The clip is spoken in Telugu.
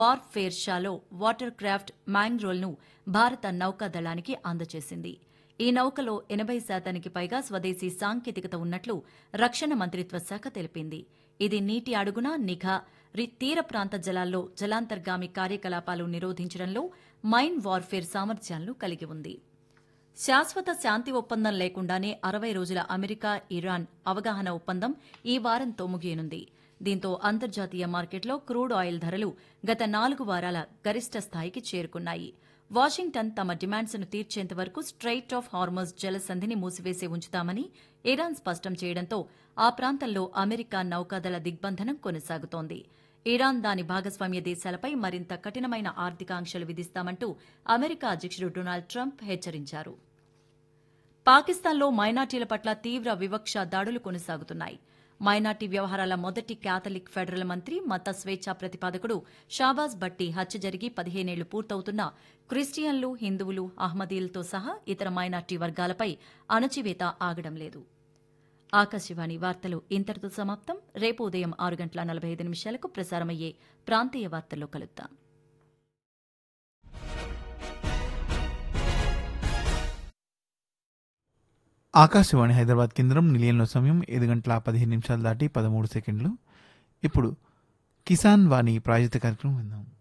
వార్ఫేర్ షాలో వాటర్ క్రాఫ్ట్ మ్యాంగ్రోల్ను భారత నౌకాదళానికి అందజేసింది ఈ నౌకలో ఎనభై శాతానికి పైగా స్వదేశీ సాంకేతికత ఉన్నట్లు రక్షణ మంత్రిత్వ శాఖ తెలిపింది ఇది నీటి అడుగున నిఘా రి- తీర ప్రాంత జలాల్లో జలాంతర్గామి కార్యకలాపాలు నిరోధించడంలో మైన్ వార్ఫేర్ సామర్థ్యాలను కలిగి ఉంది శాశ్వత శాంతి ఒప్పందం లేకుండానే అరవై రోజుల అమెరికా ఇరాన్ అవగాహన ఒప్పందం ఈ వారంతో ముగియనుంది దీంతో అంతర్జాతీయ మార్కెట్లో క్రూడ్ ఆయిల్ ధరలు గత నాలుగు వారాల గరిష్ట స్థాయికి చేరుకున్నాయి వాషింగ్టన్ తమ డిమాండ్స్ను తీర్చేంత వరకు స్ట్రైట్ ఆఫ్ హార్మోస్ జలసంధిని మూసివేసి ఉంచుతామని ఇరాన్ స్పష్టం చేయడంతో ఆ ప్రాంతంలో అమెరికా నౌకాదళ దిగ్బంధనం కొనసాగుతోంది ఇరాన్ దాని భాగస్వామ్య దేశాలపై మరింత కఠినమైన ఆర్థిక ఆంక్షలు విధిస్తామంటూ అమెరికా అధ్యక్షుడు డొనాల్డ్ ట్రంప్ హెచ్చరించారు పాకిస్తాన్లో మైనార్టీల పట్ల తీవ్ర వివక్ష దాడులు కొనసాగుతున్నాయి మైనార్టీ వ్యవహారాల మొదటి క్యాథలిక్ ఫెడరల్ మంత్రి మత స్వేచ్ఛ ప్రతిపాదకుడు షాబాజ్ భట్టి హత్య జరిగి పదిహేనేళ్లు పూర్తవుతున్నా క్రిస్టియన్లు హిందువులు అహ్మదీలతో సహా ఇతర మైనార్టీ వర్గాలపై అణచివేత ఆగడం లేదు ఆకాశవాణి వార్తలు ఇంతటితో సమాప్తం రేపు ఉదయం ఆరు గంటల నలభై ఐదు నిమిషాలకు ప్రసారమయ్యే ప్రాంతీయ వార్తల్లో కలుద్దాం ఆకాశవాణి హైదరాబాద్ కేంద్రం నిలయంలో సమయం ఐదు గంటల పదిహేను నిమిషాలు దాటి పదమూడు సెకండ్లు ఇప్పుడు కిసాన్ వాణి ప్రాయోజిత కార్యక్రమం విందాం